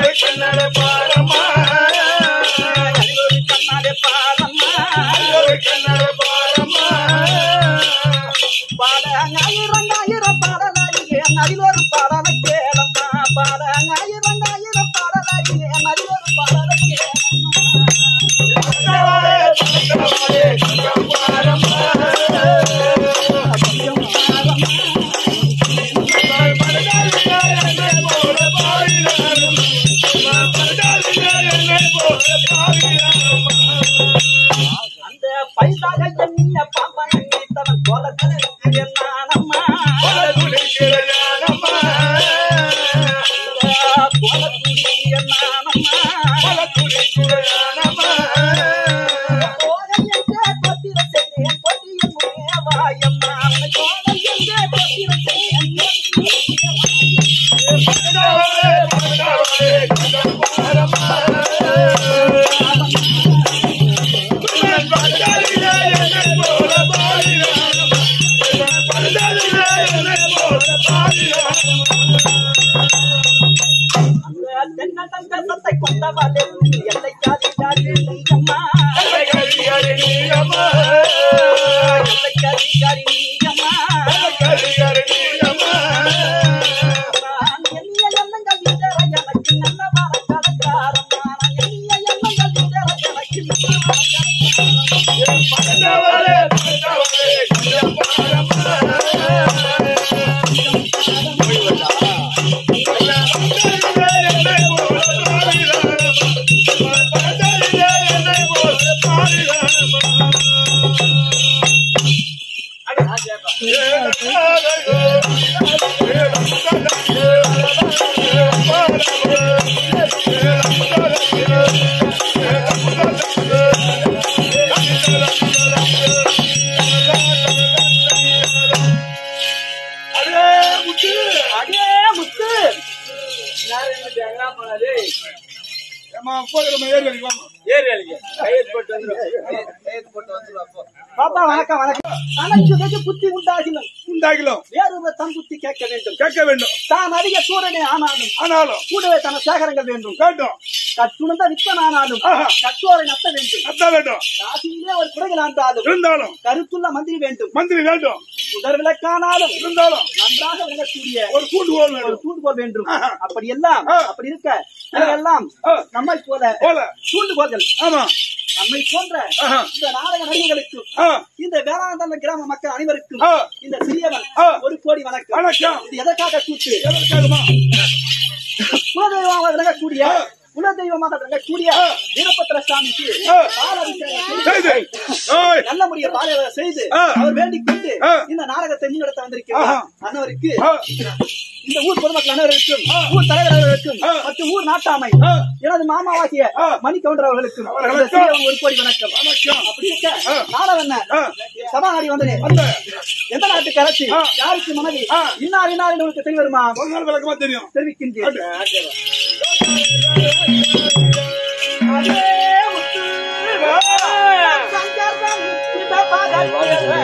ஒரு கண்ணால பாரம்மா அடியோரு கண்ணாலே பாரம்மா ஒரு கண்ணால பாரம்மா பாட ஆயிரம் ஆயிரம் பாடலாரியே நடிலொரு பாடல கேளம்மா பாட ஆயிரம் ஆயிரம் பாடலாரியே நடிலொரு பாடல கேளம்மா கண்ணாலே கண்ணாலே கண்ணம் பாரம்மா கொஞ்சம் பாரம்மா அந்த பைசாக எண்ணிய பாம்பனை நீத்தவன் கோலத்தில் என்னானம்மா கோலத்துடி என்னானம்மா கோலம் என்றே தொத்திர செய்தேன் கொடியும் வாயம்மா அவனை கோலம் என்றே தொத்திர செய்தேன் அந்த தென்னந்தன் கசத்தை கொண்டவளே எல்லை காதி காதி நீயம்மா எல்லை காதி காதி நீயம்மா நான் எண்ணிய எண்ணங்கள் வீடற எனக்கு நல்ல வர கலக்காரம்மா நான் எண்ணிய எண்ணங்கள் வீடற எனக்கு நல்ல வர கலக்காரம்மா அடே முத்து பாப்பா வணக்கம் வணக்கம் அனைத்து புத்தி உண்டாகினும் உண்டாகிலும் வேறு தன் புத்தி கேட்க வேண்டும் கேட்க வேண்டும் தான் அதிக சூரனே ஆனாலும் ஆனாலும் கூடவே தன சேகரங்கள் வேண்டும் வேண்டும் கட்டுணர்ந்த வித்தன் ஆனாலும் ஆஹா. கட்டோரை நத்த வேண்டும் அத்த வேண்டும் காசியிலே ஒரு குறைகள் ஆண்டாலும் இருந்தாலும் கருத்துள்ள மந்திரி வேண்டும் மந்திரி வேண்டும் உடல் விளக்கானாலும் இருந்தாலும் நன்றாக விளங்கக்கூடிய ஒரு கூண்டுகோல் ஒரு வேண்டும் தூண்டுகோல் வேண்டும் ஆஹா. அப்படி எல்லாம் ஆ. அப்படி இருக்க இவையெல்லாம் ஆ. நம்மை போல போல தூண்டுகோல்கள் ஆமா நம்மை போன்ற ஆஹா. இந்த நாடக நடிகர்களுக்கும் ஆ, இந்த வேளாண் கிராம மக்கள் அனைவருக்கும் ஆ. இந்த சிறியவன் ஆ. ஒரு கோடி வணக்கம் வணக்கம். இது எதற்காக கூத்து எதற்காகமா? குலதெய்வமாக விளங்கக்கூடிய ஆ. குலதெய்வமாக விளங்கக்கூடிய ஆ. வீரபத்திர சாமிக்கு ஆ. பாலாபிஷேகம் செய்து செய்து ஓய், நல்ல முறையை பாலைவர செய்து ஆ. அவர் வேண்டிக் கொண்டு ஆ. இந்த நாடகத்தை முன்னெடுத்து வந்திருக்கிறார் ஆஹா. அன்னவருக்கு ஆ, இந்த ஊர் பொதுமக்கள் அனைவருக்கும் ஆ. ஊர் தலைவர் அவர்களுக்கும் ஆ. மற்றும் ஊர் நாட்டாமை ஆ. எனது மாமாவாகிய ஆ. மணி கவுண்டர் அவர்களுக்கும் அவர்களுக்கும் இந்த சிறியவன் ஒரு கோடி வணக்கம் வணக்கம். அப்படி இருக்க ஆ. நாடகம் என்ன ஆ. சபாநாடி வந்தனே வந்த. எந்த நாட்டுக்கு அரசு ஆ. யாருக்கு மனைவி ஆ. இன்னார் இன்னார் என்று உங்களுக்கு தெரிய வருமா ஒரு நாள் விளக்கமா தெரியும் தெரிவிக்கின்றேன் அதே முத்து சங்கரன் இந்த பாதத்தில்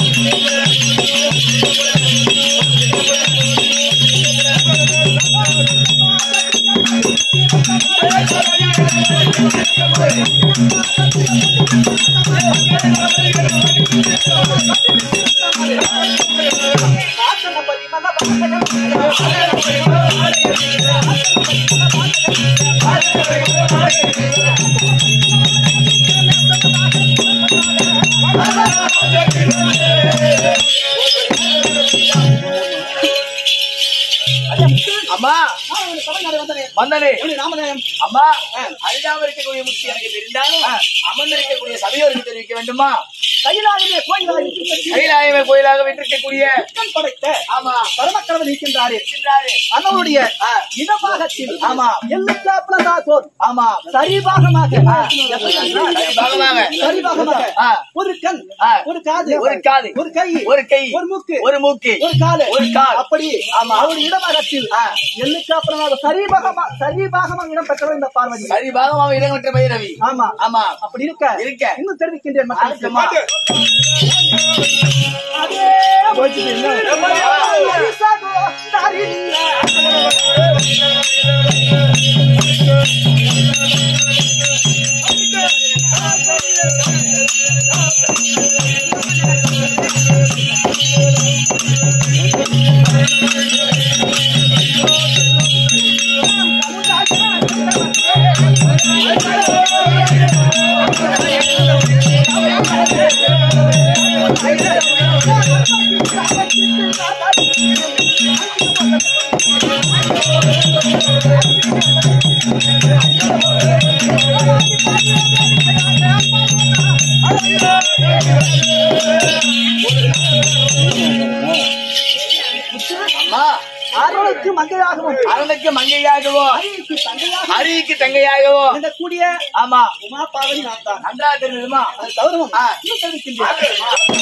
ஆ அம்மா நான் உனக்கு தமிழ்நாடு வந்தனே வந்தனே எப்படி ராமநாயம் அம்மா அரிதாம இருக்கக்கூடிய முக்தி எனக்கு தெரிந்தாலும் அமர்ந்திருக்கக்கூடிய சபையோருக்கு தெரிவிக்க வேண்டுமா கையிலாகவே கோயிலாக இருக்கிற கைலாயமே கோயிலாக விட்டிருக்கக்கூடிய சிக்கன் படைத்த ஆமா பரமக்கடவுள் இருக்கின்றாரே இருக்கின்றாரே. அண்ணனுடைய இடபாகத்தில் ஆமா எல்லுக்காப்புலதா தோல் ஆமா சரிபாகமாக எப்படி என்றால், பாகமாக சரிபாகமாக ஆ. ஒரு கண் ஆ. ஒரு காது ஒரு காது ஒரு கை ஒரு கை ஒரு மூக்கு ஒரு மூக்கு ஒரு காலு ஒரு கால். அப்படி ஆமா அவர் இடபாகத்தில் எல்லுக்கு அப்புறமாக சரிபாகமா சரிபாகமாக இடம் பெற்றவர் இந்த பார்வதி சரி பாகமாக இடங்கற்ற பைரவி ஆமா ஆமா அப்படி இருக்க இருக்க. இன்னும் தெரிவிக்கின்றேன் மக்களுக்கு ஆமா. அதே அரிசகோ தரில்ல. அம்மா அருளுக்கு மங்கையாகவும் அரணுக்கு மங்கையாகவோ அரியக்கு தங்கையாக அரிக்கு தங்கையாகவோ கூடிய ஆமா உமா பார்வதி நான் தான் நன்றா தெரியுமா அது கௌரவம் ஆ. இன்னும் தெரிவிக்கின்றேன்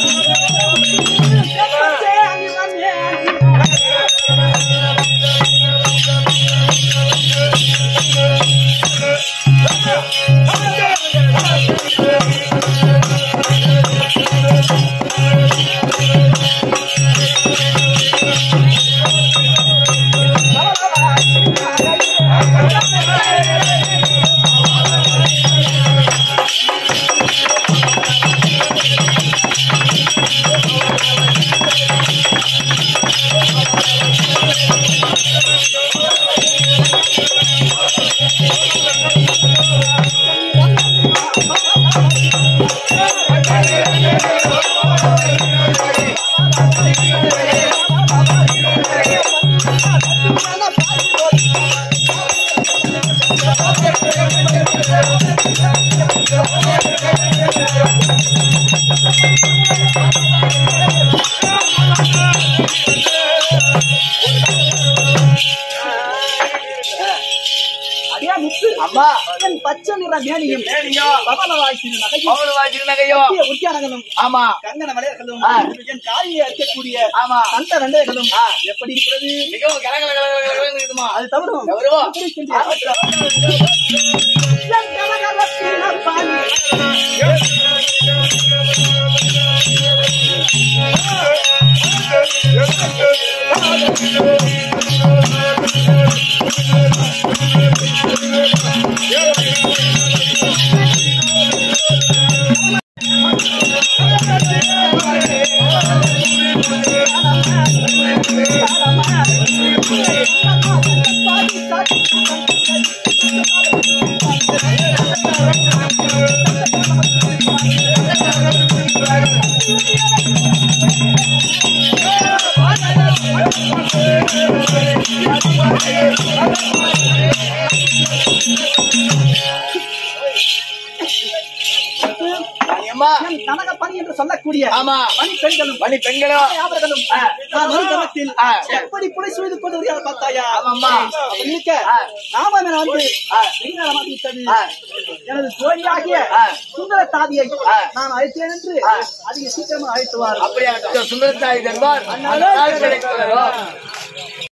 அடியா முத்து அம்மா என் பச்சை நிற மேனியும் மேனியோ பவளவாய் சிறு நகையும் பவுன் வாசிருநகையோ முக்கிய உத்தியானங்களும் ஆமா கங்கண வளையர்களும் ஆ. என் காலிலே இருக்கக்கூடிய ஆமா அந்த ரெண்டைகளும் ஆ. எப்படி இருக்கிறது மிகவும் கலகல கலகல கலகலன்னு இருக்குமா அது தவறும் கௌரவம். என் கனகரத்தின பாணி. அம்மா என் கனக பணி என்று சொல்லக்கூடிய ஆமா பணி பெண்களும் பணி பெண்களும் அவர்களும் ஆ. நான் மறுதளத்தில் ஆ. எப்படி புடை செய்து கொண்டு வருகிறார் பார்த்தாயா ஆமாம்மா. அப்படி இருக்க ஆ. நாம என வந்து வெகுநேரமாகி விட்டது ஆ. எனது தோழியாகிய ஆ. சுந்தர தாதியை ஆ. நான் அழைத்தேன் என்று ஆ. அதிக சீக்கிரமா அழைத்து வாருங்கள் அப்படியாக சுந்தரத்தாய் தர்பார் அந்த நாள் கிடைக்கிறதோ